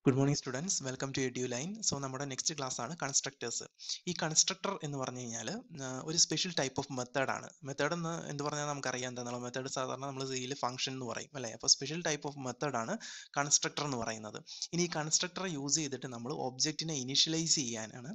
good morning students welcome to Edu Line so നമ്മുടെ next class ആണ് constructors ഈ constructor എന്ന് പറഞ്ഞു കഴിഞ്ഞാൽ ഒരു സ്പെഷ്യൽ ടൈപ്പ് ഓഫ് മെത്തേഡ് ആണ് മെത്തേഡ് എന്ന് എന്ത് പറഞ്ഞാൽ നമുക്കറിയാം എന്താണെന്നുള്ള മെത്തേഡ് സാധാരണ നമ്മൾ സിയിൽ ഫംഗ്ഷൻ എന്ന് പറയും അല്ലേ അപ്പോൾ സ്പെഷ്യൽ ടൈപ്പ് ഓഫ് മെത്തേഡ് ആണ് കൺസ്ട്രക്ടർ എന്ന് പറയുന്നത് ഇനി ഈ കൺസ്ട്രക്ടർ യൂസ് ചെയ്തിട്ട് നമ്മൾ ഒബ്ജക്റ്റിനെ ഇനിഷ്യലൈസ് ചെയ്യാനാണ്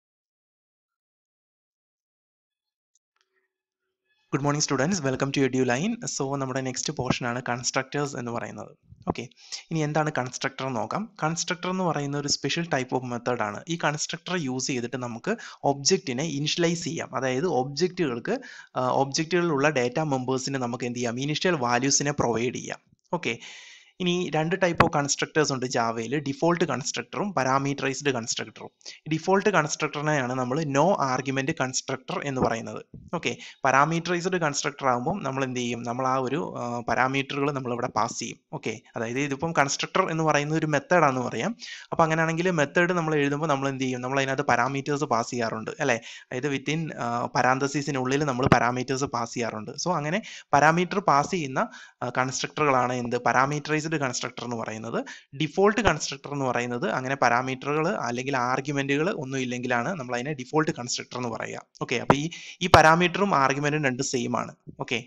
good morning students welcome to Edu Line so നമ്മുടെ നെക്സ്റ്റ് പോർഷൻ ആണ് കൺസ്ട്രക്ടേഴ്സ് എന്ന് പറയുന്നത് ഓക്കെ ഇനി എന്താണ് കൺസ്ട്രക്ടർ എന്ന് നോക്കാം കൺസ്ട്രക്ടർ എന്ന് പറയുന്ന ഒരു സ്പെഷ്യൽ ടൈപ്പ് ഓഫ് മെത്തേഡ് ആണ് ഈ കൺസ്ട്രക്ടർ യൂസ് ചെയ്തിട്ട് നമുക്ക് ഒബ്ജക്റ്റിനെ ഇനിഷ്യലൈസ് ചെയ്യാം അതായത് ഒബ്ജക്റ്റുകൾക്ക് ഒബ്ജക്റ്റുകളിലുള്ള ഡേറ്റ മെമ്പേഴ്സിന് നമുക്ക് എന്ത് ചെയ്യാം ഇനിഷ്യൽ വാല്യൂസിനെ പ്രൊവൈഡ് ചെയ്യാം ഓക്കെ ഇനി രണ്ട് ടൈപ്പ് ഓഫ് കൺസ്ട്രക്ടേഴ്സ് ഉണ്ട് ജാവയിൽ ഡിഫോൾട്ട് കൺസ്ട്രക്ടറും പാരാമീറ്ററൈസ്ഡ് കൺസ്ട്രക്ടറും ഡിഫോൾട്ട് കൺസ്ട്രക്ടറിനെയാണ് നമ്മൾ നോ ആർഗ്യുമെന്റ് കൺസ്ട്രക്ടർ എന്ന് പറയുന്നത് ഓക്കെ പാരാമീറ്ററൈസ്ഡ് കൺസ്ട്രക്ടർ ആകുമ്പോൾ നമ്മൾ എന്ത് ചെയ്യും നമ്മൾ ആ ഒരു പാരാമീറ്ററുകൾ നമ്മൾ ഇവിടെ പാസ് ചെയ്യും ഓക്കെ അതായത് ഇതിപ്പം കൺസ്ട്രക്ടർ എന്ന് പറയുന്ന ഒരു മെത്തേഡാണെന്ന് പറയാം അപ്പോൾ അങ്ങനെയാണെങ്കിൽ മെത്തേഡ് നമ്മൾ എഴുതുമ്പോൾ നമ്മൾ എന്ത് ചെയ്യും നമ്മൾ അതിനകത്ത് പാരാമീറ്റേഴ്സ് പാസ് ചെയ്യാറുണ്ട് അല്ലേ അതായത് വിത്തിൻ പരാന്തസിസിനുള്ളിൽ നമ്മൾ പാരാമീറ്റേഴ്സ് പാസ് ചെയ്യാറുണ്ട് സോ അങ്ങനെ പാരാമീറ്റർ പാസ് ചെയ്യുന്ന കൺസ്ട്രക്ടറുകളാണ് എന്ത് പാരാമീറ്ററൈസ്ഡ് കൺസ്ട്രക്ടർ എന്ന് പറയുന്നത് ഡിഫോൾട്ട് കൺസ്ട്രക്ടർ എന്ന് പറയുന്നത് അങ്ങനെ പാരാമീറ്ററുകൾ അല്ലെങ്കിൽ ആർഗ്യുമെന്റുകൾ ഒന്നും ഇല്ലെങ്കിലാണ് നമ്മൾ അതിനെ ഡിഫോൾട്ട് കൺസ്ട്രക്ടർ എന്ന് പറയുക ഓക്കെ അപ്പോൾ ഈ ഈ പാരാമീറ്ററും ആർഗ്യുമെന്റും രണ്ടും സെയിം ആണ് ഓക്കെ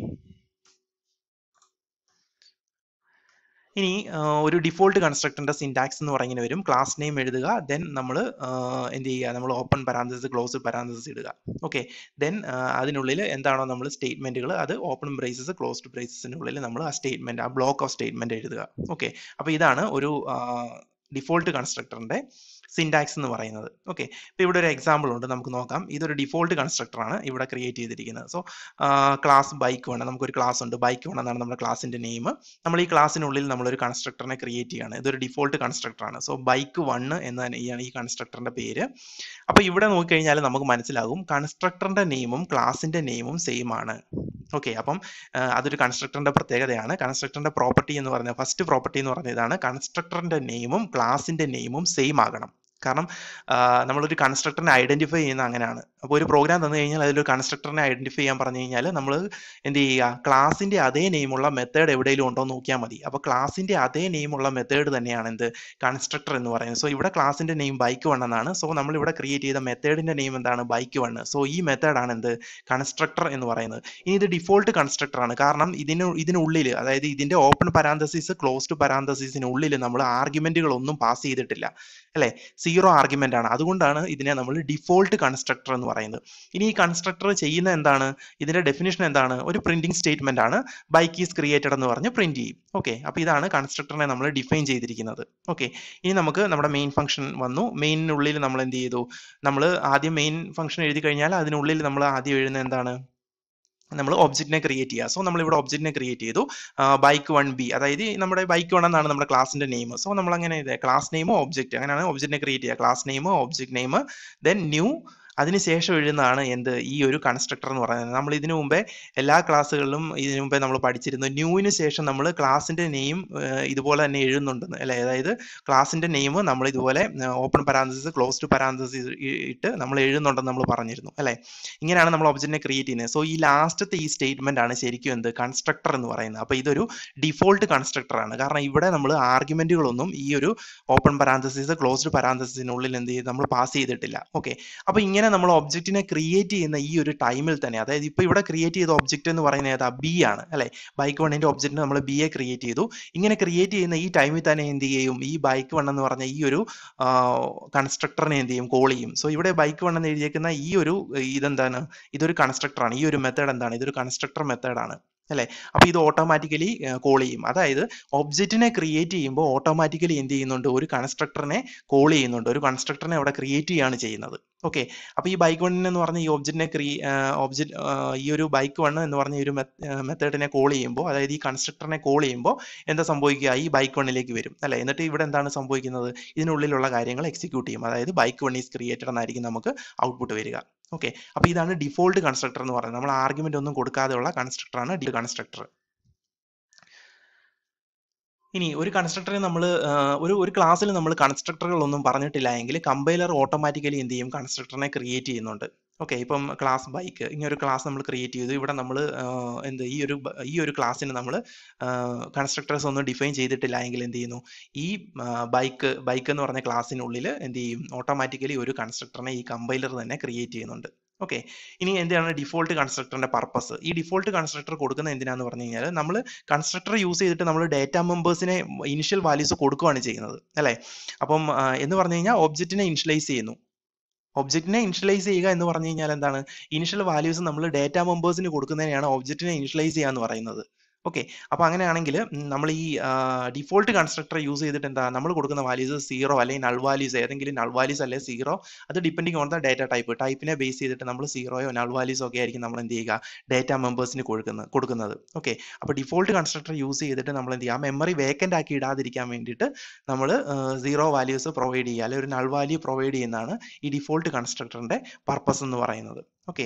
ഇനി ഒരു ഡിഫോൾട്ട് കൺസ്ട്രക്ടറിന്റെ സിൻടാക്സ് എന്ന് പറയുന്നത് വരും ക്ലാസ് നെയിം എഴുതുക ദെൻ നമ്മൾ എന്ത് ചെയ്യുക നമ്മൾ ഓപ്പൺ പരാന്തസിസ് ക്ലോസ് പരാന്തസിസ് ഇടുക ഓക്കെ ദെൻ അതിനുള്ളിൽ എന്താണോ നമ്മൾ സ്റ്റേറ്റ്മെന്റുകൾ അത് ഓപ്പൺ ബ്രേസസ് ക്ലോസ്ഡ് ബ്രേസസിനുള്ളിൽ നമ്മൾ ആ സ്റ്റേറ്റ്മെന്റ് ആ ബ്ലോക്ക് ഓഫ് സ്റ്റേറ്റ്മെന്റ് എഴുതുക ഓക്കെ അപ്പോൾ ഇതാണ് ഒരു ഡിഫോൾട്ട് കൺസ്ട്രക്ടറിന്റെ സിൻടാക്സ് എന്ന് പറയുന്നത് ഓക്കെ ഇപ്പോൾ ഇവിടെ ഒരു എക്സാമ്പിൾ ഉണ്ട് നമുക്ക് നോക്കാം ഇതൊരു ഡിഫോൾട്ട് കൺസ്ട്രക്ടർ ആണ് ഇവിടെ ക്രിയേറ്റ് ചെയ്തിരിക്കുന്നത് സോ ക്ലാസ് ബൈക്ക് വേണം നമുക്കൊരു ക്ലാസ് ഉണ്ട് ബൈക്ക് വേണം എന്നാണ് നമ്മുടെ ക്ലാസിന്റെ നെയിം നമ്മൾ ഈ ക്ലാസ്സിനുള്ളിൽ നമ്മളൊരു കൺസ്ട്രക്ടറിനെ ക്രിയേറ്റ് ചെയ്യാണ് ഇതൊരു ഡിഫോൾട്ട് കൺസ്ട്രക്ടർ ആണ് സോ ബൈക്ക് വണ്ണ് എന്ന് തന്നെയാണ് ഈ കൺസ്ട്രക്ടറിന്റെ പേര് അപ്പോൾ ഇവിടെ നോക്കിക്കഴിഞ്ഞാൽ നമുക്ക് മനസ്സിലാകും കൺസ്ട്രക്ടറിന്റെ നെയിമും ക്ലാസിന്റെ നെയിമും സെയിം ആണ് ഓക്കെ അപ്പം അതൊരു കൺസ്ട്രക്ടറിന്റെ പ്രത്യേകതയാണ് കൺസ്ട്രക്ടറിന്റെ പ്രോപ്പർട്ടി എന്ന് പറയുന്നത് ഫസ്റ്റ് പ്രോപ്പർട്ടി എന്ന് പറയുന്നത് ഇതാണ് കൺസ്ട്രക്ടറിന്റെ നെയിമും ക്ലാസിന്റെ നെയിമും സെയിം ആകണം കാരണം നമ്മളൊരു കൺസ്ട്രക്ടറിനെ ഐഡന്റിഫൈ ചെയ്യുന്ന അങ്ങനെയാണ് അപ്പോൾ ഒരു പ്രോഗ്രാം തന്നു കഴിഞ്ഞാൽ അതിലൊരു കൺസ്ട്രക്ടറിനെ ഐഡന്റിഫൈ ചെയ്യാൻ പറഞ്ഞു കഴിഞ്ഞാൽ നമ്മൾ എന്ത് ചെയ്യുക ക്ലാസിന്റെ അതേ നെയിമുള്ള മെത്തേഡ് എവിടെയെങ്കിലും ഉണ്ടോ എന്ന് നോക്കിയാൽ മതി അപ്പോൾ ക്ലാസിന്റെ അതേ നെയിമുള്ള മെത്തേഡ് തന്നെയാണ് എന്ത് കൺസ്ട്രക്ടർ എന്ന് പറയുന്നത് സോ ഇവിടെ ക്ലാസിന്റെ നെയിം ബൈക്ക് വൺ എന്നാണ് സോ നമ്മൾ ഇവിടെ ക്രിയേറ്റ് ചെയ്ത മെത്തേഡിന്റെ നെയിം എന്താണ് ബൈക്ക് വൺ സോ ഈ മെത്തേഡാണ് എന്ത് കൺസ്ട്രക്ടർ എന്ന് പറയുന്നത് ഇനി ഇത് ഡിഫോൾട്ട് കൺസ്ട്രക്ടർ ആണ് കാരണം ഇതിന് ഇതിനുള്ളിൽ അതായത് ഇതിന്റെ ഓപ്പൺ പരാന്തസിസ് ക്ലോസ്ഡ് പരാന്തസിസിനുള്ളിൽ നമ്മൾ ആർഗ്യുമെന്റുകൾ ഒന്നും പാസ് ചെയ്തിട്ടില്ല അല്ലെ സീറോ ആർഗ്യുമെന്റ് ആണ് അതുകൊണ്ടാണ് ഇതിനെ നമ്മൾ ഡിഫോൾട്ട് കൺസ്ട്രക്ടർ എന്ന് പറയുന്നത് ഇനി ഈ കൺസ്ട്രക്ടർ ചെയ്യുന്ന എന്താണ് ഇതിന്റെ ഡെഫിനിഷൻ എന്താണ് ഒരു പ്രിന്റിംഗ് സ്റ്റേറ്റ്മെന്റ് ആണ് ബൈക്ക് ഈസ് ക്രിയേറ്റഡ് എന്ന് പറഞ്ഞ് പ്രിന്റ് ചെയ്യും ഓക്കെ അപ്പോൾ ഇതാണ് കൺസ്ട്രക്ടറിനെ നമ്മൾ ഡിഫൈൻ ചെയ്തിരിക്കുന്നത് ഓക്കെ ഇനി നമുക്ക് നമ്മുടെ മെയിൻ ഫംഗ്ഷൻ വന്നു മെയിനുള്ളിൽ നമ്മൾ എന്ത് ചെയ്തു നമ്മൾ ആദ്യം മെയിൻ ഫംഗ്ഷൻ എഴുതി കഴിഞ്ഞാൽ അതിനുള്ളിൽ നമ്മൾ ആദ്യം എഴുതുന്ന എന്താണ് നമ്മൾ ഒബ്ജക്റ്റിനെ ക്രിയേറ്റ് ചെയ്യുക സോ നമ്മൾ ഇവിടെ ഒബ്ജക്റ്റിനെ ക്രിയേറ്റ് ചെയ്തു ബൈക്ക് വൺ ബി അതായത് നമ്മുടെ ബൈക്ക് വൺ എന്നാണ് നമ്മുടെ ക്ലാസിന്റെ നെയിം സോ നമ്മൾ അങ്ങനെ ക്ലാസ് നെയിമോ ഒബ്ജക്റ്റ് അങ്ങനെയാണ് ഒബ്ജക്റ്റിനെ ക്രിയേറ്റ് ചെയ്യുക ക്ലാസ് നെയിമോ ഒബ്ജക്റ്റ് നെയിം ദെൻ ന്യൂ അതിനുശേഷം എഴുതുന്നതാണ് എന്ത് ഈ ഒരു കൺസ്ട്രക്ടർ എന്ന് പറയുന്നത് നമ്മൾ ഇതിനു മുമ്പേ എല്ലാ ക്ലാസ്സുകളിലും ഇതിനു മുമ്പേ നമ്മൾ പഠിച്ചിരുന്നു ന്യൂവിന് ശേഷം നമ്മൾ ക്ലാസിന്റെ നെയിം ഇതുപോലെ തന്നെ എഴുതുന്നുണ്ടെന്ന് അല്ലെ അതായത് ക്ലാസിന്റെ നെയിം നമ്മൾ ഇതുപോലെ ഓപ്പൺ പരാന്തസിസ് ക്ലോസ്ഡ് പരാന്തസിസ് ഇട്ട് നമ്മൾ എഴുതുന്നുണ്ടെന്ന് നമ്മൾ പറഞ്ഞിരുന്നു അല്ലെ ഇങ്ങനെയാണ് നമ്മൾ ഒബ്ജക്റ്റിനെ ക്രിയേറ്റ് ചെയ്യുന്നത് സോ ഈ ലാസ്റ്റത്തെ ഈ സ്റ്റേറ്റ്മെന്റ് ആണ് ശരിക്കും എന്ത് കൺസ്ട്രക്ടർ എന്ന് പറയുന്നത് അപ്പോൾ ഇതൊരു ഡിഫോൾട്ട് കൺസ്ട്രക്ടർ ആണ് കാരണം ഇവിടെ നമ്മൾ ആർഗ്യുമെന്റുകളൊന്നും ഈ ഒരു ഓപ്പൺ പരാന്തസിസ് ക്ലോസ്ഡ് പരാന്തസിസിനുള്ളിൽ എന്ത് ചെയ്ത് നമ്മൾ പാസ് ചെയ്തിട്ടില്ല ഓക്കെ അപ്പോൾ ഇങ്ങനെ നമ്മൾ ഒബ്ജക്റ്റിനെ ക്രിയേറ്റ് ചെയ്യുന്ന ഈ ഒരു ടൈമിൽ തന്നെ അതായത് ഇപ്പോൾ ഇവിടെ ക്രിയേറ്റ് ചെയ്ത ഒബ്ജക്റ്റ് എന്ന് പറയുന്നത് ഏതാ ബി ആണ് അല്ലെ ബൈക്ക് വണ്ണിന്റെ ഒബ്ജക്റ്റിന് നമ്മൾ ബി എ ക്രിയേറ്റ് ചെയ്തു ഇങ്ങനെ ക്രിയേറ്റ് ചെയ്യുന്ന ഈ ടൈമിൽ തന്നെ എന്ത് ചെയ്യും ഈ ബൈക്ക് വൺ എന്ന് പറഞ്ഞ ഈ ഒരു കൺസ്ട്രക്ടറിനെ എന്ത് ചെയ്യും കോൾ ചെയ്യും സോ ഇവിടെ ബൈക്ക് വൺ എന്ന് എഴുതിയേക്കുന്ന ഈ ഒരു ഇതെന്താണ് ഇതൊരു കൺസ്ട്രക്ടറാണ് ഈ ഒരു മെത്തേഡ് എന്താണ് ഇതൊരു കൺസ്ട്രക്ടർ മെത്തേഡാണ് അല്ലെ അപ്പൊ ഇത് ഓട്ടോമാറ്റിക്കലി കോൾ ചെയ്യും അതായത് ഒബ്ജക്റ്റിനെ ക്രിയേറ്റ് ചെയ്യുമ്പോൾ ഓട്ടോമാറ്റിക്കലി എന്ത് ചെയ്യുന്നുണ്ട് ഒരു കൺസ്ട്രക്ടറിനെ കോൾ ചെയ്യുന്നുണ്ട് ഒരു കൺസ്ട്രക്ടറിനെ അവിടെ ക്രിയേറ്റ് ചെയ്യാണ് ചെയ്യുന്നത് ഓക്കെ അപ്പൊ ഈ ബൈക്ക് വൺ എന്ന് പറഞ്ഞ ഈ ഒബ്ജക്റ്റിനെ ക്രിയ ഒബ്ജക്റ്റ് ഈ ഒരു ബൈക്ക് വൺ എന്ന് പറഞ്ഞ ഒരു മെത്തേഡിനെ കോൾ ചെയ്യുമ്പോൾ അതായത് ഈ കൺസ്ട്രക്ടറിനെ കോൾ ചെയ്യുമ്പോൾ എന്താ സംഭവിക്കുക ഈ ബൈക്ക് വണ്ണിലേക്ക് വരും അല്ലെ എന്നിട്ട് ഇവിടെ എന്താണ് സംഭവിക്കുന്നത് ഇതിനുള്ളിലുള്ള കാര്യങ്ങൾ എക്സിക്യൂട്ട് ചെയ്യും അതായത് ബൈക്ക് വൺ ഈസ് ക്രിയേറ്റഡ് എന്നായിരിക്കും നമുക്ക് ഔട്ട്പുട്ട് വരിക ഓക്കെ അപ്പൊ ഇതാണ് ഡിഫോൾട്ട് കൺസ്ട്രക്ടർ എന്ന് പറയുന്നത് നമ്മൾ ആർഗ്യുമെന്റ് ഒന്നും കൊടുക്കാതെയുള്ള കൺസ്ട്രക്ടറാണ് ഡി കൺസ്ട്രക്ടർ ഇനി ഒരു കൺസ്ട്രക്ടറെ നമ്മൾ ഒരു ഒരു ക്ലാസ്സിൽ നമ്മൾ കൺസ്ട്രക്ടറുകളൊന്നും പറഞ്ഞിട്ടില്ല എങ്കിൽ കമ്പൈലർ ഓട്ടോമാറ്റിക്കലി എന്ത് ചെയ്യും കൺസ്ട്രക്ടറിനെ ക്രിയേറ്റ് ചെയ്യുന്നുണ്ട് ഓക്കെ ഇപ്പം ക്ലാസ് ബൈക്ക് ഇങ്ങനെ ഒരു ക്ലാസ് നമ്മൾ ക്രിയേറ്റ് ചെയ്തു ഇവിടെ നമ്മൾ എന്ത് ഈ ഒരു ബ- ഈ ഒരു ക്ലാസ്സിന് നമ്മൾ കൺസ്ട്രക്ടേഴ്സ് ഒന്നും ഡിഫൈൻ ചെയ്തിട്ടില്ല എങ്കിൽ എന്ത് ചെയ്യുന്നു ഈ ബൈക്ക് ബൈക്ക് എന്ന് പറഞ്ഞ ക്ലാസ്സിനുള്ളിൽ എന്ത് ചെയ്യും ഓട്ടോമാറ്റിക്കലി ഒരു കൺസ്ട്രക്ടറിനെ ഈ കമ്പൈലർ തന്നെ ക്രിയേറ്റ് ചെയ്യുന്നുണ്ട് ഓക്കെ ഇനി എന്താണ് ഡിഫോൾട്ട് കൺസ്ട്രക്ടറിന്റെ പർപ്പസ് ഈ ഡിഫോൾട്ട് കൺസ്ട്രക്ടർ കൊടുക്കുന്നത് എന്തിനാന്ന് പറഞ്ഞു കഴിഞ്ഞാൽ നമ്മൾ കൺസ്ട്രക്ടർ യൂസ് ചെയ്തിട്ട് നമ്മൾ ഡേറ്റ മെമ്പേഴ്സിനെ ഇനിഷ്യൽ വാല്യൂസ് കൊടുക്കുകയാണ് ചെയ്യുന്നത് അല്ലേ അപ്പം ആ, എന്ന് പറഞ്ഞു കഴിഞ്ഞാൽ ഒബ്ജക്റ്റിനെ ഇനിഷ്യലൈസ് ചെയ്യുന്നു ഒബ്ജക്റ്റിനെ ഇനിഷ്യലൈസ് ചെയ്യുക എന്ന് പറഞ്ഞു കഴിഞ്ഞാൽ എന്താണ് ഇനിഷ്യൽ വാല്യൂസ് നമ്മൾ ഡേറ്റ മെമ്പേഴ്സിന് കൊടുക്കുന്നതിനെയാണ് ഒബ്ജക്റ്റിനെ ഇനിഷ്യലൈസ് ചെയ്യുക എന്ന് പറയുന്നത് ഓക്കെ അപ്പൊ അങ്ങനെയാണെങ്കിൽ നമ്മൾ ഈ ഡിഫോൾട്ട് കൺസ്ട്രക്ടർ യൂസ് ചെയ്തിട്ട് എന്താ നമ്മൾ കൊടുക്കുന്ന വാല്യൂസ് സീറോ അല്ലെങ്കിൽ നൾ വാല്യൂസ് ഏതെങ്കിലും നൾ വാല്യൂസ് അല്ലെങ്കിൽ സീറോ അത് depending on the data type ടൈപ്പിനെ ബേസ് ചെയ്തിട്ട് നമ്മൾ സീറോയോ നൾ വാല്യൂസോ ഒക്കെ ആയിരിക്കും നമ്മൾ എന്ത് ചെയ്യുക ഡേറ്റ മെമ്പേഴ്സിന് കൊടുക്കുന്നത് കൊടുക്കുന്നത് ഓക്കെ അപ്പോൾ ഡിഫോൾട്ട് കൺസ്ട്രക്ടർ യൂസ് ചെയ്തിട്ട് നമ്മൾ എന്ത് ചെയ്യുക മെമ്മറി വേക്കൻ്റ് ആക്കി ഇടാതിരിക്കാൻ വേണ്ടിയിട്ട് നമ്മൾ സീറോ വാല്യൂസ് പ്രൊവൈഡ് ചെയ്യുക അല്ലെങ്കിൽ ഒരു നൾ വാല്യൂ പ്രൊവൈഡ് ചെയ്യുന്നതാണ് ഈ ഡിഫോൾട്ട് കൺസ്ട്രക്ടറിന്റെ പർപ്പസ് എന്ന് പറയുന്നത് ഓക്കെ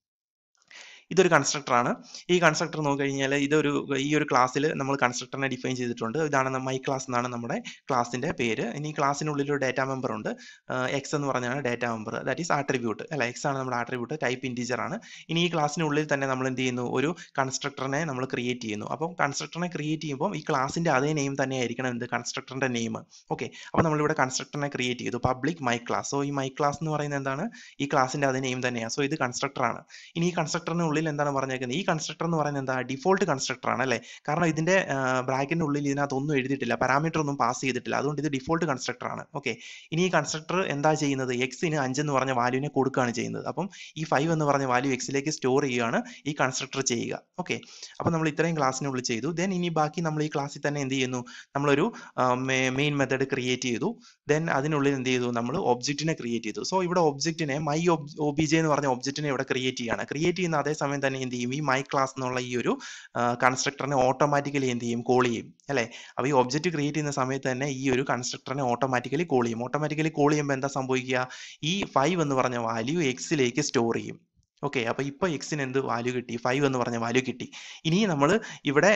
ഇതൊരു കൺസ്ട്രക്ടർ ആണ് ഈ കൺസ്ട്രക്ടർ നോക്കിക്കഴിഞ്ഞാൽ ഇതൊരു ഈ ഒരു ക്ലാസ്സിൽ നമ്മൾ കൺസ്ട്രക്ടറിനെ ഡിഫൈൻ ചെയ്തിട്ടുണ്ട് ഇതാണ് മൈ ക്ലാസ് എന്നാണ് നമ്മുടെ ക്ലാസിന്റെ പേര് ഇനി ക്ലാസ്സിനുള്ളിൽ ഒരു ഡേറ്റ മെമ്പർ ഉണ്ട് എക്സ് എന്ന് പറഞ്ഞാണ് data member that is attribute അല്ല എക്സ് ആണ് നമ്മുടെ ആട്രിബ്യൂട്ട് ടൈപ്പ് ഇൻറ്റീജർ ആണ് ഇനി ഈ ക്ലാസ്സിനുള്ളിൽ തന്നെ നമ്മൾ എന്ത് ചെയ്യുന്നു ഒരു കൺസ്ട്രക്ടറിനെ നമ്മൾ ക്രിയേറ്റ് ചെയ്യുന്നു അപ്പം കൺസ്ട്രക്ടറിനെ ക്രിയേറ്റ് ചെയ്യുമ്പോൾ ഈ ക്ലാസിന്റെ അതേ നെയിം തന്നെ ആയിരിക്കണം എന്ത് കൺസ്ട്രക്ടറിന്റെ നെയിം ഓക്കെ അപ്പോൾ നമ്മളിവിടെ കൺസ്ട്രക്ടറിനെ ക്രിയേറ്റ് ചെയ്തു പബ്ലിക് മൈ ക്ലാസ് സോ ഈ മൈ ക്ലാസ് എന്ന് പറയുന്നത് എന്താണ് ഈ ക്ലാസിന്റെ അതേ നെയിം തന്നെയാണ് സോ ഇത് കൺസ്ട്രക്ടർ ആണ് ഇനി ഈ കൺസ്ട്രക്ടറിന് ഉള്ളിൽ എന്താണ് പറഞ്ഞേക്കുന്നത് ഈ കൺസ്ട്രക്ടർ എന്ന് പറയുന്നത് എന്താ ഡിഫോൾട്ട് കൺസ്ട്രക്ടർ ആണ് അല്ലേ കാരണം ഇതിന്റെ ബ്രാക്കറ്റിന്റെ ഉള്ളിൽ ഇതിനകത്ത് ഒന്നും എഴുതിയിട്ടില്ല പാരാമീറ്റർ ഒന്നും പാസ് ചെയ്തിട്ടില്ല അതുകൊണ്ട് ഇത് ഡിഫോൾട്ട് കൺസ്ട്രക്ടർ ആണ് ഓക്കെ ഇനി ഈ കൺസ്ട്രക്ടർ എന്താ ചെയ്യുന്നത് എക്സിന് അഞ്ച് എന്ന് പറഞ്ഞ വാല്യൂവിനെ കൊടുക്കുകയാണ് ചെയ്യുന്നത് അപ്പം ഈ ഫൈവ് എന്ന് പറഞ്ഞ വാല്യൂ എക്സിലേക്ക് സ്റ്റോർ ചെയ്യുകയാണ് ഈ കൺസ്ട്രക്ടർ ചെയ്യുക ഓക്കെ അപ്പം നമ്മൾ ഇത്രയും ക്ലാസ്സിനുള്ളിൽ ചെയ്തു ദെൻ ഇനി ബാക്കി നമ്മൾ ഈ ക്ലാസ്സിൽ തന്നെ എന്ത് ചെയ്യുന്നു നമ്മളൊരു മെയിൻ മെത്തേഡ് ക്രിയേറ്റ് ചെയ്തു ദെൻ അതിനുള്ളിൽ എന്ത് ചെയ്തു നമ്മൾ ഒബ്ജക്റ്റിനെ ക്രിയേറ്റ് ചെയ്തു സോ ഇവിടെ ഒബ്ജക്റ്റിനെ മൈ ഒ ബി ജെ എന്ന് പറഞ്ഞ ഒബ്ജക്റ്റിനെ ഇവിടെ ക്രിയേറ്റ് ചെയ്യാണ് ക്രിയേറ്റ് ചെയ്യുന്ന അതേ സമയം തന്നെ എന്ത് ചെയ്യും ഈ മൈ ക്ലാസ് എന്നുള്ള ഈ ഒരു കൺസ്ട്രക്ടറിനെ ഓട്ടോമാറ്റിക്കലി എന്ത് ചെയ്യും കോൾ ചെയ്യും അല്ലേ അപ്പോൾ ഈ ഒബ്ജക്റ്റ് ക്രിയേറ്റ് ചെയ്യുന്ന സമയത്ത് തന്നെ ഈ ഒരു കൺസ്ട്രക്ടറിനെ ഓട്ടോമാറ്റിക്കലി കോൾ ചെയ്യും ഓട്ടോമാറ്റിക്കലി കോൾ ചെയ്യുമ്പോൾ എന്താ സംഭവിക്കുക ഈ ഫൈവ് എന്ന് പറഞ്ഞ വാല്യൂ എക്സിലേക്ക് സ്റ്റോർ ചെയ്യും ഓക്കെ അപ്പൊ ഇപ്പൊ എക്സിന് എന്ത് വാല്യൂ കിട്ടി ഫൈവ് എന്ന് പറഞ്ഞ വാല്യൂ കിട്ടി ഇനി നമ്മൾ ഇവിടെ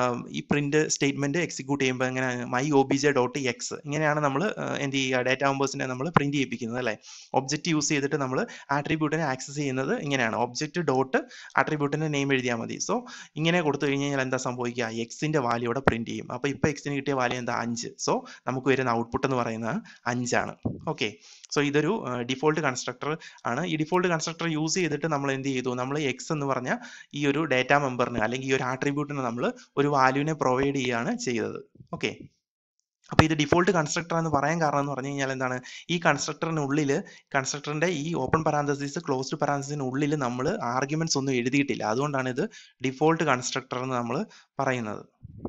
ഈ പ്രിന്റ് സ്റ്റേറ്റ്മെന്റ് എക്സിക്യൂട്ട് ചെയ്യുമ്പോൾ എങ്ങനെ my O B J dot X ഇങ്ങനെയാണ് നമ്മൾ എന്ത് ചെയ്യുക ഡേറ്റ മെമ്പേഴ്സിനെ നമ്മൾ പ്രിന്റ് ചെയ്യിപ്പിക്കുന്നത് അല്ലേ ഒബ്ജക്റ്റ് യൂസ് ചെയ്തിട്ട് നമ്മൾ ആട്രിബ്യൂട്ടിനെ ആക്സസ് ചെയ്യുന്നത് ഇങ്ങനെയാണ് ഒബ്ജക്റ്റ് ഡോട്ട് ആട്രിബ്യൂട്ടിന്റെ നെയിം എഴുതിയാൽ മതി സോ ഇങ്ങനെ കൊടുത്തു കഴിഞ്ഞാൽ എന്താ സംഭവിക്കുക എക്സിന്റെ വാല്യൂ ഇവിടെ പ്രിന്റ് ചെയ്യും അപ്പൊ ഇപ്പൊ എക്സിന് കിട്ടിയ വാല്യൂ എന്താ അഞ്ച് സോ നമുക്ക് വരുന്ന ഔട്ട്പുട്ട് എന്ന് പറയുന്നത് അഞ്ചാണ് ഓക്കെ സോ ഇതൊരു ഡിഫോൾട്ട് കൺസ്ട്രക്ടർ ആണ് ഈ ഡിഫോൾട്ട് കൺസ്ട്രക്ടർ യൂസ് ചെയ്തിട്ട് നമ്മൾ എന്ത് ചെയ്തു നമ്മൾ എക്സ് എന്ന് പറഞ്ഞ ഈ ഒരു ഡേറ്റ മെമ്പറിന് അല്ലെങ്കിൽ ഈ ഒരു ആട്രിബ്യൂട്ടിന് നമ്മൾ ഒരു വാല്യൂവിനെ പ്രൊവൈഡ് ചെയ്യുകയാണ് ചെയ്തത് ഓക്കെ അപ്പൊ ഇത് ഡിഫോൾട്ട് കൺസ്ട്രക്ടർ എന്ന് പറയാൻ കാരണം എന്ന് പറഞ്ഞു കഴിഞ്ഞാൽ എന്താണ് ഈ കൺസ്ട്രക്ടറിനുള്ളിൽ കൺസ്ട്രക്ടറിന്റെ ഈ ഓപ്പൺ പാരാന്തസിസ് ക്ലോസ്ഡ് പാരാന്തസിനുള്ളിൽ നമ്മൾ ആർഗ്യുമെന്റ്സ് ഒന്നും എഴുതിയിട്ടില്ല അതുകൊണ്ടാണ് ഇത് ഡിഫോൾട്ട് കൺസ്ട്രക്ടർ എന്ന് നമ്മൾ പറയുന്നത്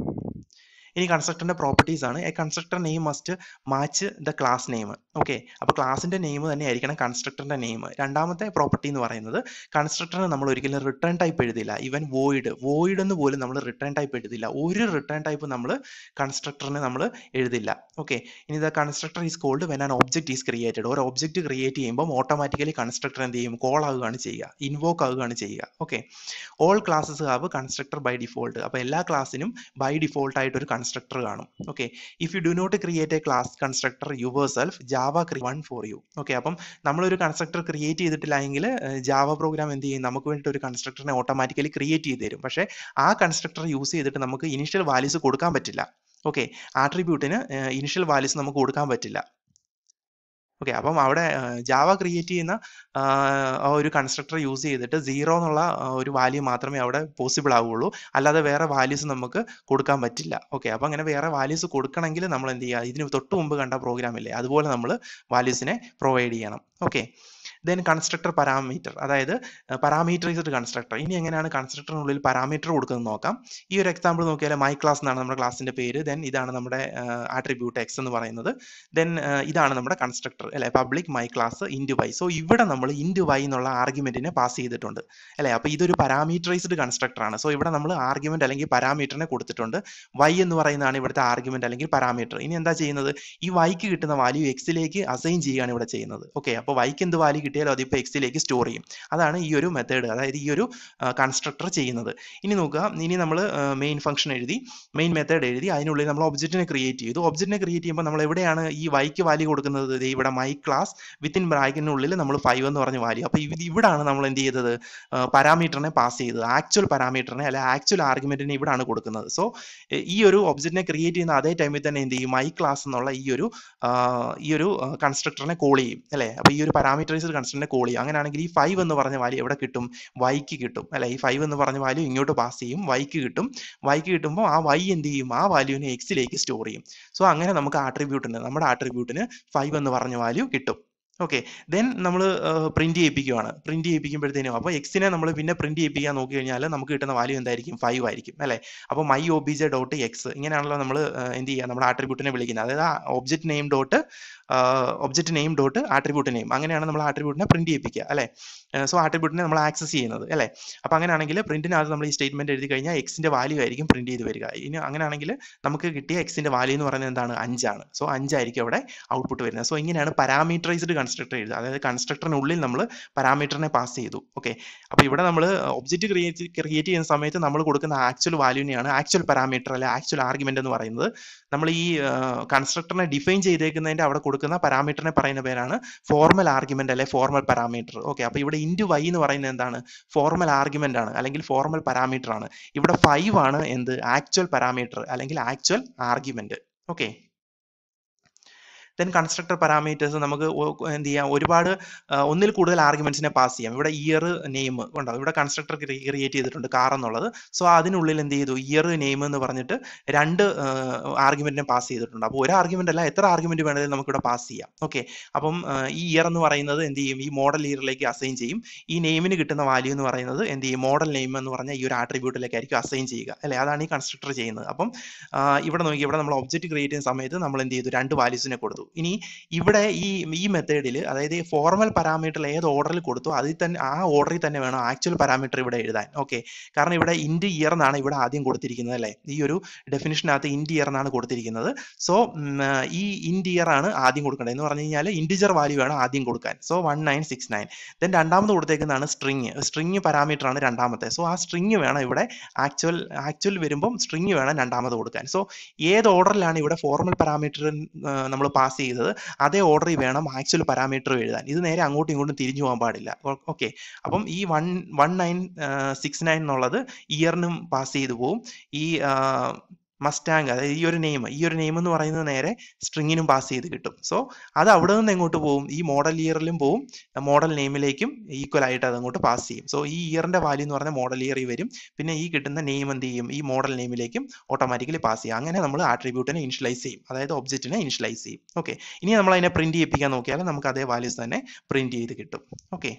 ഇനി കൺസ്ട്രക്ടറിന്റെ പ്രോപ്പർട്ടീസ് ആണ് a constructor name must match the class name okay അപ്പൊ ക്ലാസിന്റെ നെയിം തന്നെ ആയിരിക്കണം കൺസ്ട്രക്ടറിന്റെ നെയിം രണ്ടാമത്തെ പ്രോപ്പർട്ടി എന്ന് പറയുന്നത് കൺസ്ട്രക്ടറിന് നമ്മൾ ഒരിക്കലും റിട്ടേൺ ടൈപ്പ് എഴുതില്ല ഈവൻ വോയിഡ് വോയിഡ് എന്ന് പോലും നമ്മൾ റിട്ടേൺ ടൈപ്പ് എഴുതില്ല ഒരു റിട്ടേൺ ടൈപ്പ് നമ്മൾ കൺസ്ട്രക്ടറിന് നമ്മൾ എഴുതില്ല ഓക്കെ ഇനി the constructor is called when an object is created ഒരു ഒബ്ജക്ട് ക്രിയേറ്റ് ചെയ്യുമ്പോൾ ഓട്ടോമാറ്റിക്കലി കൺസ്ട്രക്ടർ എന്ത് ചെയ്യും കോൾ ആവുകയാണ് ചെയ്യുക ഇൻവോക്ക് ആവുകയാണ് ചെയ്യുക okay all classes have constructor by default അപ്പോൾ എല്ലാ ക്ലാസ്സിനും ബൈ ഡിഫോൾട്ട് ആയിട്ട് ഒരു കൺസ്ട്രക്ടർ കാണും okay if you do not create a class constructor yourself Java one for you okay അപ്പം നമ്മളൊരു കൺസ്ട്രക്ടർ ക്രിയേറ്റ് ചെയ്തിട്ടില്ല എങ്കിൽ ജാവ പ്രോഗ്രാം എന്ത് ചെയ്യും നമുക്ക് വേണ്ടിയിട്ട് ഒരു കൺസ്ട്രക്ടറിനെ ഓട്ടോമാറ്റിക്കലി ക്രിയേറ്റ് ചെയ്ത് തരും പക്ഷേ ആ കൺസ്ട്രക്ടർ യൂസ് ചെയ്തിട്ട് നമുക്ക് ഇനിഷ്യൽ വാല്യൂസ് കൊടുക്കാൻ പറ്റില്ല ഓക്കെ ആട്രിബ്യൂട്ടിന് ഇനിഷ്യൽ വാല്യൂസ് നമുക്ക് കൊടുക്കാൻ പറ്റില്ല ഓക്കെ അപ്പം അവിടെ ജാവ ക്രിയേറ്റ് ചെയ്യുന്ന ആ ഒരു കൺസ്ട്രക്ടർ യൂസ് ചെയ്തിട്ട് സീറോ എന്നുള്ള ഒരു വാല്യൂ മാത്രമേ അവിടെ പോസിബിൾ ആവുള്ളൂ അല്ലാതെ വേറെ വാല്യൂസ് നമുക്ക് കൊടുക്കാൻ പറ്റില്ല ഓക്കെ അപ്പം അങ്ങനെ വേറെ വാല്യൂസ് കൊടുക്കണമെങ്കിൽ നമ്മൾ എന്ത് ചെയ്യുക ഇതിന് തൊട്ട് മുമ്പ് കണ്ട പ്രോഗ്രാം ഇല്ലേ അതുപോലെ നമ്മൾ വാല്യൂസിനെ പ്രൊവൈഡ് ചെയ്യണം ഓക്കെ ദെൻ കൺസ്ട്രക്ടർ പാരാമീറ്റർ അതായത് പാരാമീറ്ററൈസ്ഡ് കൺസ്ട്രക്ടർ ഇനി എങ്ങനെയാണ് കൺസ്ട്രക്ടറിനുള്ളിൽ പാരാമീറ്റർ കൊടുക്കുന്നത് നോക്കാം ഈ ഒരു എക്സാമ്പിൾ നോക്കിയാൽ മൈ ക്ലാസ് എന്നാണ് നമ്മുടെ ക്ലാസിന്റെ പേര് ദെൻ ഇതാണ് നമ്മുടെ ആട്രിബ്യൂട്ട് എക്സ് എന്ന് പറയുന്നത് ദെൻ ഇതാണ് നമ്മുടെ കൺസ്ട്രക്ടർ അല്ലെ public my class int y so ഇവിടെ നമ്മൾ ഇൻറ്റു വൈ എന്നുള്ള ആർഗ്യുമെന്റിനെ പാസ് ചെയ്തിട്ടുണ്ട് അല്ലെ അപ്പോൾ ഇതൊരു പാരാമീറ്ററൈസ്ഡ് കൺസ്ട്രക്ടർ ആണ് സോ ഇവിടെ നമ്മൾ ആർഗ്യുമെന്റ് അല്ലെങ്കിൽ പാരാമീറ്ററിനെ കൊടുത്തിട്ടുണ്ട് വൈ എന്ന് പറയുന്നതാണ് ഇവിടുത്തെ ആർഗ്യുമെന്റ് അല്ലെങ്കിൽ പാരാമീറ്റർ ഇനി എന്താ ചെയ്യുന്നത് ഈ വൈക്ക് കിട്ടുന്ന വാല്യൂ എക്സിലേക്ക് അസൈൻ ചെയ്യുകയാണ് ഇവിടെ ചെയ്യുന്നത് ഓക്കെ അപ്പോൾ വൈക്ക് എന്ത് വാല്യൂ കിട്ടിയ കിട്ടിയാലും അതിപ്പോൾ എക്സിലേക്ക് സ്റ്റോർ ചെയ്യും അതാണ് ഈ ഒരു മെത്തേഡ് അതായത് ഈ ഒരു കൺസ്ട്രക്ടർ ചെയ്യുന്നത് ഇനി നോക്കുക ഇനി നമ്മൾ മെയിൻ ഫംഗ്ഷൻ എഴുതി മെയിൻ മെത്തേഡ് എഴുതി അതിനുള്ളിൽ നമ്മൾ ഒബ്ജക്റ്റിനെ ക്രിയേറ്റ് ചെയ്തു ഒബ്ജക്റ്റിനെ ക്രിയേറ്റ് ചെയ്യുമ്പോൾ നമ്മൾ എവിടെയാണ് ഈ വൈക്ക് വാല്യൂ കൊടുക്കുന്നത് ദേ ഇവിടെ മൈ ക്ലാസ് വിത്തിൻ ബ്രാക്കറ്റിനുള്ളിൽ നമ്മൾ ഫൈവ് എന്ന് പറഞ്ഞ വാല്യൂ അപ്പോൾ ഇത് ഇവിടാണ് നമ്മൾ എന്ത് ചെയ്തത് പാരാമീറ്ററിനെ പാസ് ചെയ്തത് ആക്ച്വൽ പാരാമീറ്ററിനെ അല്ലെ ആക്ച്വൽ ആർഗ്യുമെന്റിനെ ഇവിടാണ് കൊടുക്കുന്നത് സോ ഈ ഒരു ഒബ്ജക്റ്റിനെ ക്രിയേറ്റ് ചെയ്യുന്ന അതേ ടൈമിൽ തന്നെ എന്ത് ചെയ്യും മൈ ക്ലാസ് എന്നുള്ള ഈ ഒരു ആ, ഈ ഒരു കൺസ്ട്രക്ടറിനെ കോൾ ചെയ്യും അല്ലേ അപ്പോൾ ഈ ഒരു പാരാമീറ്ററൈസ്ഡ് കൺസ്ട്രക്ടറിനെ കോൾ ചെയ്യും അങ്ങനെയാണെങ്കിൽ ഈ ഫൈവ് എന്ന് പറഞ്ഞ വാല്യൂ എവിടെ കിട്ടും വൈക്ക് കിട്ടും അല്ലെ ഈ ഫൈവ് എന്ന് പറഞ്ഞ വാല്യൂ ഇങ്ങോട്ട് പാസ് ചെയ്യും വൈക്ക് കിട്ടും വൈക്ക് കിട്ടുമ്പോൾ ആ വൈ എന്ത് ചെയ്യും ആ വാല്യൂവിനെ എക്സിലേക്ക് സ്റ്റോർ ചെയ്യും സോ അങ്ങനെ നമുക്ക് ആട്രിബ്യൂട്ടിന് നമ്മുടെ ആട്രിബ്യൂട്ടിന് ഫൈവ് എന്ന് പറഞ്ഞ വാല്യൂ കിട്ടും ഓക്കെ ദെൻ നമ്മൾ പ്രിന്റ് ചെയ്യിപ്പിക്കുവാണ് പ്രിന്റ് ചെയ്യിപ്പിക്കുമ്പോഴത്തേനും അപ്പോൾ എക്സിനെ നമ്മൾ പിന്നെ പ്രിന്റ് ചെയ്യിപ്പിക്കാൻ നോക്കി കഴിഞ്ഞാൽ നമുക്ക് കിട്ടുന്ന വാല്യൂ എന്തായിരിക്കും ഫൈവ് ആയിരിക്കും അല്ലേ അപ്പോൾ my O B J dot X ഇങ്ങനെയാണല്ലോ നമ്മൾ എന്ത് ചെയ്യുക നമ്മുടെ ആട്രിബ്യൂട്ടിനെ വിളിക്കുന്നത് അതായത് object name dot object name dot attribute name അങ്ങനെയാണ് നമ്മൾ ആട്രിബ്യൂട്ടിനെ പ്രിന്റ് ചെയ്യിപ്പിക്കുക അല്ലേ സോ ആട്രിബ്യൂട്ടിനെ നമ്മൾ ആക്സസ് ചെയ്യുന്നത് അല്ലേ അപ്പോൾ അങ്ങനെയാണെങ്കിൽ പ്രിന്റിനകത്ത് നമ്മൾ ഈ സ്റ്റേറ്റ്മെന്റ് എഴുതി കഴിഞ്ഞാൽ എക്സിന്റെ വാല്യൂ ആയിരിക്കും പ്രിന്റ് ചെയ്ത് വരിക ഇനി അങ്ങനെയാണെങ്കിൽ നമുക്ക് കിട്ടിയ എക്സിന്റെ വാല്യൂ എന്ന് പറയുന്നത് എന്താണ് അഞ്ചാണ് സോ അഞ്ചായിരിക്കും അവിടെ ഔട്ട്പുട്ട് വരുന്നത് സോ ഇങ്ങനെയാണ് പാരാമീറ്ററൈസ്ഡ് കൺസ്ട്രക്ടർ എഴുതുക അതായത് കൺസ്ട്രക്ടറിനുള്ളിൽ നമ്മൾ പാരാമീറ്ററിനെ പാസ് ചെയ്തു ഓക്കെ അപ്പോൾ ഇവിടെ നമ്മൾ ഒബ്ജക്റ്റ് ക്രിയേറ്റ് ക്രിയേറ്റ് ചെയ്യുന്ന സമയത്ത് നമ്മൾ കൊടുക്കുന്ന ആക്ച്വൽ വാല്യൂനെയാണ് ആക്ച്വൽ പാരാമീറ്റർ അല്ലെ ആക്ച്വൽ ആർഗ്യുമെന്റ് എന്ന് പറയുന്നത് നമ്മൾ ഈ കൺസ്ട്രക്ടറിനെ ഡിഫൈൻ ചെയ്തേക്കുന്നതിന്റെ അവിടെ കൊടുക്കുന്ന പാരാമീറ്ററിനെ പറയുന്ന പേരാണ് ഫോർമൽ ആർഗ്യുമെന്റ് അല്ലെ ഫോർമൽ പാരാമീറ്റർ ഓക്കെ അപ്പോൾ ഇവിടെ ഇൻറ്റു വൈ എന്ന് പറയുന്നത് എന്താണ് ഫോർമൽ ആർഗ്യുമെന്റ് ആണ് അല്ലെങ്കിൽ ഫോർമൽ പാരാമീറ്റർ ആണ് ഇവിടെ ഫൈവ് ആണ് എന്ത് ആക്ച്വൽ പാരാമീറ്റർ അല്ലെങ്കിൽ actual argument okay then constructor parameters നമുക്ക് ഒ- എന്ത് ചെയ്യാം ഒരുപാട് ആ, ഒന്നിൽ കൂടുതൽ ആർഗ്യുമെന്റ്സിനെ പാസ് ചെയ്യാം ഇവിടെ ഇയർ നെയിം ഉണ്ടാവും ഇവിടെ കൺസ്ട്രക്ടർ ക്രിയേറ്റ് ചെയ്തിട്ടുണ്ട് കാർ എന്നുള്ളത് സോ അതിനുള്ളിൽ എന്ത് ചെയ്തു ഇയർ നെയിം എന്ന് പറഞ്ഞിട്ട് രണ്ട് ആർഗ്യുമെന്റിനെ പാസ് ചെയ്തിട്ടുണ്ട് അപ്പോൾ ഒരു ആർഗ്യുമെന്റ് അല്ല എത്ര ആർഗ്യുമെന്റ് വേണമെങ്കിലും നമുക്ക് ഇവിടെ പാസ് ചെയ്യാം ഓക്കെ അപ്പം ആ, ഈ ഇയർ എന്ന് പറയുന്നത് എന്ത് ചെയ്യും ഈ മോഡൽ ഇയറിലേക്ക് അസൈൻ ചെയ്യും ഈ നെയിമിന് കിട്ടുന്ന വാല്യൂ എന്ന് പറയുന്നത് എന്ത് ചെയ്യും മോഡൽ നെയിം എന്ന് പറഞ്ഞ ഈ ഒരു ആട്രിബ്യൂട്ടിലേക്ക് ആയിരിക്കും അസൈൻ ചെയ്യുക അല്ലെ അതാണ് ഈ കൺസ്ട്രക്ടർ ചെയ്യുന്നത് അപ്പം ആ, ഇവിടെ നോക്കി ഇവിടെ നമ്മൾ ഒബ്ജക്റ്റ് ക്രിയേറ്റ് ചെയ്യുന്ന സമയത്ത് നമ്മൾ എന്ത് ചെയ്തു രണ്ട് വാല്യൂസിനെ കൊടുത്തു ഇനി ഇവിടെ ഈ ഈ മെത്തേഡിൽ അതായത് ഫോർമൽ പാരാമീറ്ററിൽ ഏത് ഓർഡറിൽ കൊടുത്തു അതിൽ തന്നെ ആ ഓർഡറിൽ തന്നെ വേണം ആക്ച്വൽ പാരാമീറ്റർ ഇവിടെ എഴുതാൻ ഓക്കെ കാരണം ഇവിടെ ഇൻഡ് ഇയർ എന്നാണ് ഇവിടെ ആദ്യം കൊടുത്തിരിക്കുന്നത് അല്ലേ ഈ ഒരു ഡെഫിനിഷനകത്ത് ഇൻഡ് ഇയർ എന്നാണ് കൊടുത്തിരിക്കുന്നത് സോ ഈ ഇൻഡ് ഇയർ ആണ് ആദ്യം കൊടുക്കേണ്ടത് എന്ന് പറഞ്ഞു കഴിഞ്ഞാൽ ഇൻഡിജർ വാല്യൂ ആണ് ആദ്യം കൊടുക്കാൻ so one nine six nine then രണ്ടാമത് കൊടുത്തേക്കുന്നതാണ് സ്ട്രിങ് സ്ട്രിങ് പാരാമീറ്റർ ആണ് രണ്ടാമത്തെ സോ ആ സ്ട്രിങ് വേണം ഇവിടെ ആക്ച്വൽ ആക്ച്വൽ വരുമ്പം സ്ട്രിങ് വേണം രണ്ടാമത് കൊടുക്കാൻ സോ ഏത് ഓർഡറിലാണ് ഇവിടെ ഫോർമൽ പാരാമീറ്റർ നമ്മൾ പാസ് ചെയ്തത് അതേ ഓർഡറിൽ വേണം ആക്ച്വൽ പാരാമീറ്റർ എഴുതാൻ ഇത് നേരെ അങ്ങോട്ടും ഇങ്ങോട്ടും തിരിഞ്ഞു പോകാൻ പാടില്ല ഓക്കെ അപ്പം ഈ one one nine six nine എന്നുള്ളത് ഇയറിനും പാസ് ചെയ്തു പോവും ഈ മസ്റ്റാങ് അതായത് ഈ ഒരു നെയിം ഈ ഒരു നെയിം എന്ന് പറയുന്നത് നേരെ സ്ട്രിങ്ങിനും പാസ് ചെയ്ത് കിട്ടും സോ അത് അവിടെ നിന്ന് എങ്ങോട്ട് പോകും ഈ മോഡൽ ഇയറിലും പോവും മോഡൽ നെയിമിലേക്കും ഈക്വൽ ആയിട്ട് അത് അങ്ങോട്ട് പാസ് ചെയ്യും സോ ഈ ഇയറിന്റെ വാല്യൂ എന്ന് പറഞ്ഞാൽ മോഡൽ ഇയറിൽ വരും പിന്നെ ഈ കിട്ടുന്ന നെയിം എന്ത് ചെയ്യും ഈ മോഡൽ നെയിമിലേക്കും ഓട്ടോമാറ്റിക്കലി പാസ് ചെയ്യും അങ്ങനെ നമ്മൾ ആട്രിബ്യൂട്ടിനെ ഇനിഷ്യലൈസ് ചെയ്യും അതായത് ഒബ്ജക്റ്റിനെ ഇനിഷ്യലൈസ് ചെയ്യും ഓക്കെ ഇനി നമ്മൾ അതിനെ പ്രിന്റ് ചെയ്യിപ്പിക്കാൻ നോക്കിയാൽ നമുക്ക് അതേ വാല്യൂസ് തന്നെ പ്രിന്റ് ചെയ്ത് കിട്ടും ഓക്കെ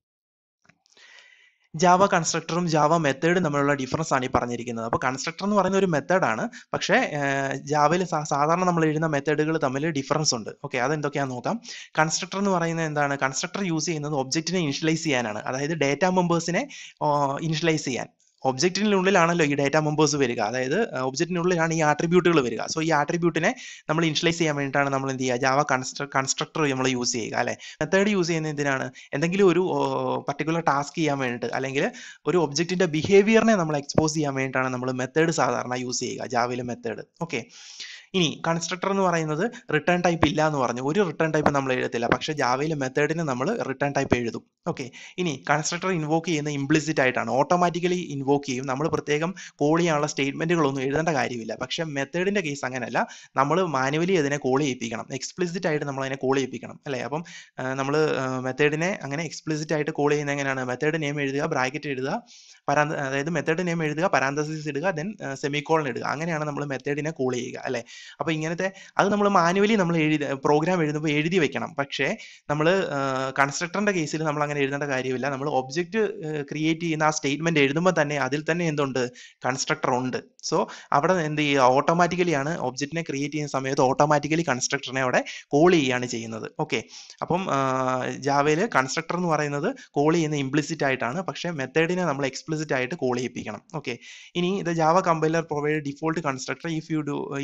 ജാവ കൺസ്ട്രക്ടറും ജാവ മെത്തേഡും തമ്മിലുള്ള ഡിഫറൻസ് ആണ് ഈ പറഞ്ഞിരിക്കുന്നത് അപ്പോൾ കൺസ്ട്രക്ടർ എന്ന് പറയുന്ന ഒരു മെത്തേഡാണ് പക്ഷേ ജാവയിൽ സാധാരണ നമ്മൾ എഴുതുന്ന മെത്തേഡുകൾ തമ്മിൽ ഡിഫറൻസ് ഉണ്ട് ഓക്കെ അതെന്തൊക്കെയാണെന്ന് നോക്കാം കൺസ്ട്രക്ടർ എന്ന് പറയുന്നത് എന്താണ് കൺസ്ട്രക്ടർ യൂസ് ചെയ്യുന്നത് ഒബ്ജക്റ്റിനെ ഇനിഷ്യലൈസ് ചെയ്യാനാണ് അതായത് ഡേറ്റ മെമ്പേഴ്സിനെ ഇനിഷ്യലൈസ് ചെയ്യാൻ ഒബ്ജക്റ്റിനുള്ളിലാണല്ലോ ഈ ഡേറ്റ മെമ്പേഴ്സ് വരിക അതായത് ഒബ്ജക്റ്റിനുള്ളിലാണ് ഈ ആട്രിബ്യൂട്ടുകൾ വരിക സോ ഈ ആട്രിബ്യൂട്ടിനെ നമ്മൾ ഇനിഷ്യലൈസ് ചെയ്യാൻ വേണ്ടിയിട്ടാണ് നമ്മൾ എന്ത് ചെയ്യുക ജാവ കൺസ്ട്രക്ടർ നമ്മൾ യൂസ് ചെയ്യുക അല്ലെ മെത്തേഡ് യൂസ് ചെയ്യുന്നത് എന്തിനാണ് എന്തെങ്കിലും ഒരു പർട്ടിക്കുലർ ടാസ്ക് ചെയ്യാൻ വേണ്ടിയിട്ട് അല്ലെങ്കിൽ ഒരു ഒബ്ജക്റ്റിന്റെ ബിഹേവിയറിനെ നമ്മൾ എക്സ്പോസ് ചെയ്യാൻ വേണ്ടിയിട്ടാണ് നമ്മൾ മെത്തേഡ് സാധാരണ യൂസ് ചെയ്യുക ജാവയിലെ മെത്തേഡ് ഓക്കെ ഇനി കൺസ്ട്രക്ടർ എന്ന് പറയുന്നത് റിട്ടേൺ ടൈപ്പ് ഇല്ല എന്ന് പറഞ്ഞു ഒരു റിട്ടേൺ ടൈപ്പ് നമ്മൾ എഴുതത്തില്ല പക്ഷേ ജാവയിലെ മെത്തേഡിന് നമ്മൾ റിട്ടേൺ ടൈപ്പ് എഴുതും ഓക്കെ ഇനി കൺസ്ട്രക്ടർ ഇൻവോക്ക് ചെയ്യുന്ന ഇംപ്ലിസിറ്റ് ആയിട്ടാണ് ഓട്ടോമാറ്റിക്കലി ഇൻവോക്ക് ചെയ്യും നമ്മൾ പ്രത്യേകം കോൾ ചെയ്യാനുള്ള സ്റ്റേറ്റ്മെന്റുകളൊന്നും എഴുതേണ്ട കാര്യമില്ല പക്ഷേ മെത്തേഡിന്റെ കേസ് അങ്ങനെയല്ല നമ്മൾ മാനുവലി അതിനെ കോൾ ചെയ്യിപ്പിക്കണം എക്സ്പ്ലിസിറ്റ് ആയിട്ട് നമ്മൾ അതിനെ കോൾ ചെയ്യിപ്പിക്കണം അല്ലേ അപ്പം നമ്മൾ മെത്തേഡിനെ അങ്ങനെ എക്സ്പ്ലിസിറ്റ് ആയിട്ട് കോൾ ചെയ്യുന്നത് എങ്ങനെയാണ് മെത്തേഡ് നെയിം എഴുതുക ബ്രാക്കറ്റ് എഴുതുക പരാന്ത അതായത് മെത്തേഡ് നെയിം എഴുതുക പരാന്തസിസ് ഇടുക ദെൻ സെമിക്കോളൻ ഇടുക അങ്ങനെയാണ് നമ്മൾ മെത്തേഡിനെ കോൾ ചെയ്യുക അല്ലേ അപ്പോൾ ഇങ്ങനത്തെ അത് നമ്മൾ മാനുവലി നമ്മൾ എഴുതി പ്രോഗ്രാം എഴുതുമ്പോൾ എഴുതി വെക്കണം പക്ഷേ നമ്മൾ കൺസ്ട്രക്ടറിന്റെ കേസിൽ നമ്മൾ അങ്ങനെ എഴുതേണ്ട കാര്യമില്ല നമ്മൾ ഒബ്ജക്റ്റ് ക്രിയേറ്റ് ചെയ്യുന്ന ആ സ്റ്റേറ്റ്മെന്റ് എഴുതുമ്പോൾ തന്നെ അതിൽ തന്നെ എന്തുണ്ട് കൺസ്ട്രക്ടർ ഉണ്ട് സോ അവിടെ എന്ത് ചെയ്യുക ഓട്ടോമാറ്റിക്കലി ആണ് ഒബ്ജക്റ്റിനെ ക്രിയേറ്റ് ചെയ്യുന്ന സമയത്ത് ഓട്ടോമാറ്റിക്കലി കൺസ്ട്രക്ടറിനെ അവിടെ കോൾ ചെയ്യുകയാണ് ചെയ്യുന്നത് ഓക്കെ അപ്പം ജാവയിൽ കൺസ്ട്രക്ടർ എന്ന് പറയുന്നത് കോൾ ചെയ്യുന്ന ഇംപ്ലിസിറ്റ് ആയിട്ടാണ് പക്ഷേ മെത്തേഡിനെ നമ്മൾ എക്സ്പ്ലിസിറ്റ് ആയിട്ട് കോൾ ചെയ്യിപ്പിക്കണം ഓക്കെ ഇനി ഇത് Java compiler provide default constructor if you do if you don't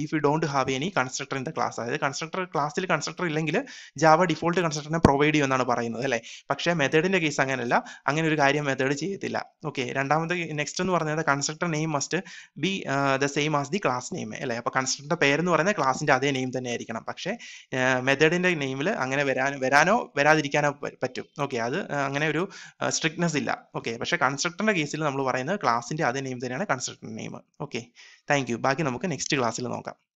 don't have any constructor in the class അതായത് കൺസ്ട്രക്ടർ ക്ലാസ്സിൽ കൺസ്ട്രക്ടർ ഇല്ലെങ്കിൽ ജാവ ഡിഫോൾട്ട് കൺസ്ട്രക്ടറിനെ പ്രൊവൈഡ് ചെയ്യുമെന്നാണ് പറയുന്നത് അല്ലേ പക്ഷേ മെത്തേഡിന്റെ കേസ് അങ്ങനെയല്ല അങ്ങനെ ഒരു കാര്യം മെത്തേഡ് ചെയ്യത്തില്ല ഓക്കെ രണ്ടാമത്തെ നെക്സ്റ്റ് എന്ന് പറയുന്നത് constructor name must be the same as the class name അല്ലേ അപ്പോൾ കൺസ്ട്രക്ടർ പേരെന്ന് പറയുന്നത് ക്ലാസിന്റെ അതേ നെയിം തന്നെ ആയിരിക്കണം പക്ഷേ മെത്തേഡിന്റെ നെയിമിൽ അങ്ങനെ വരാൻ വരാനോ വരാതിരിക്കാനോ പ- പറ്റും ഓക്കെ അത് ആ, അങ്ങനെ ഒരു സ്ട്രിക്ട്നെസ് ഇല്ല ഓക്കെ പക്ഷേ കൺസ്ട്രക്ടറിന്റെ കേസിൽ നമ്മൾ പറയുന്നത് ക്ലാസിന്റെ അതേ നെയിം തന്നെയാണ് constructor name okay thank you ബാക്കി നമുക്ക് നെക്സ്റ്റ് ക്ലാസ്സിൽ നോക്കാം